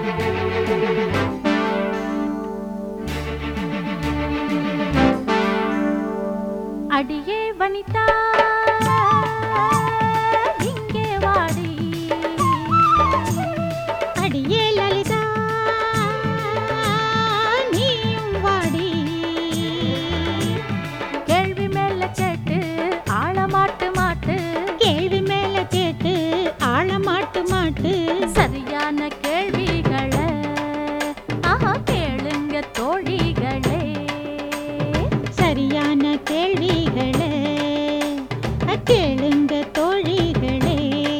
அடியே வனிதா இங்கே வாடி அடியே லலிதா நீயும் வாடி கேள்வி மேல கேட்டு ஆழமாட்டு மாட்டு கேள்வி மேல கேட்டு ஆழ மாட்டு மாட்டு சரியான கேள்விகளை ஆஹா கேளுங்க தோழிகளே சரியான கேள்விகளே கேளுங்க தோழிகளே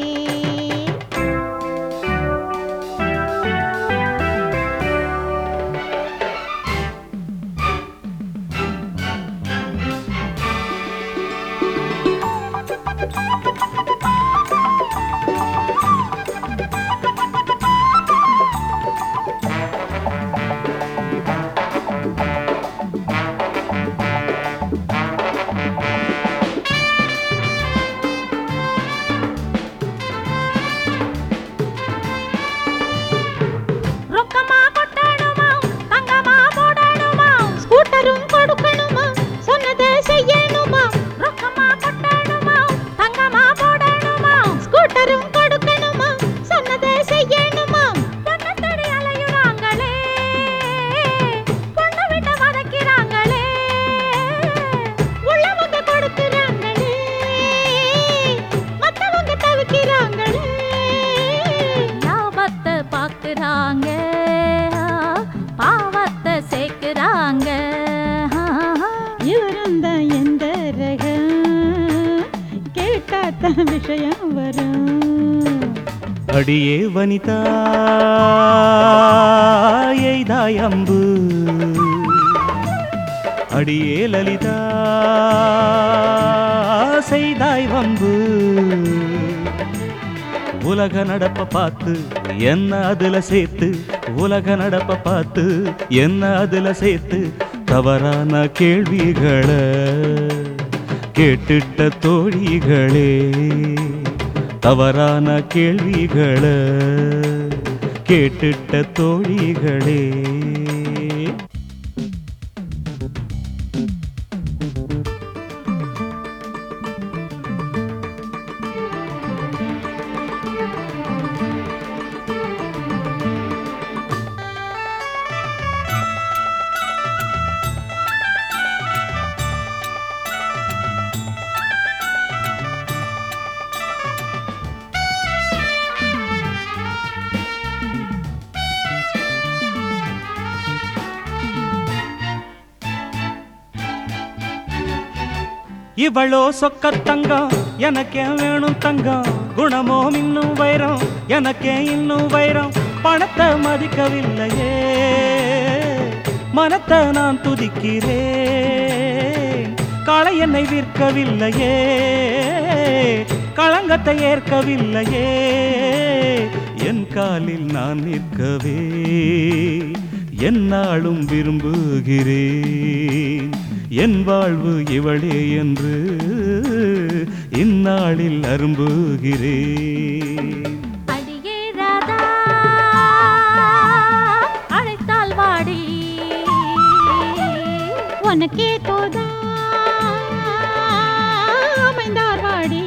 ரொக்கமா கொட்டணுமா தங்கமா போடணுமா ஸ்கூட்டரும் கொடுக்கணுமா சொன்னதை செய்யணுமா ரொக்கமா கொட்டணுமா தங்கமா போடணுமா ஸ்கூட்டரும் கொடுக்கணுமா சொன்னதை செய்யணுமா பொண்ணை தேடி அலையுறாங்களே பொண்ணை விட்டு வதக்கிறாங்களே உள்ளவங்க கொடுக்கிறாங்களே மத்தவங்க தவிக்கிறாங்களே லாபத்தை பாக்குறாங்க பாவத்தை சேர்க்கிறாங்க இவரும் தான் எந்த ரகம் கேட்டாத்தான் விஷயம் வரும் அடியே வனிதா எய்தாய் அம்பு அடியே லலிதா செய்தாய் வம்பு உலக நடப்ப பார்த்து என்ன அதுல சேர்த்து உலக நடப்ப பார்த்து என்ன அதுல சேர்த்து தவறான கேள்விகளை கேட்டுட்ட தோழிகளே தவறான கேள்விகளை கேட்டுட்ட தோழிகளே இவளோ சொக்க தங்கம் எனக்கே வேணும் தங்கம் குணமோ இன்னும் வைரம் எனக்கே இன்னும் வைரம் பணத்தை மதிக்கவில்லையே மனத்தை நான் துதிக்கிறேன் காளை என்னை விற்கவில்லையே களங்கத்தை ஏற்கவில்லையே என் காலில் நான் நிற்கவே என்னாலும் விரும்புகிறேன் என் வாழ்வு இவளே என்று இந்நாளில் அரும்புகிறேன் அடியே ராதா அழைத்தால் வாடி உனக்கே தோதா அமைந்தார் வாடி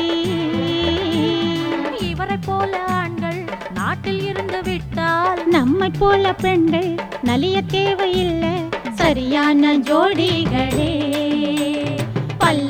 இவரை போல ஆண்கள் நாட்டில் இருந்து விட்டால் நம்மை போல பெண்கள் நலிய தேவையில்லை சரியான ஜோடிகளே பல்ல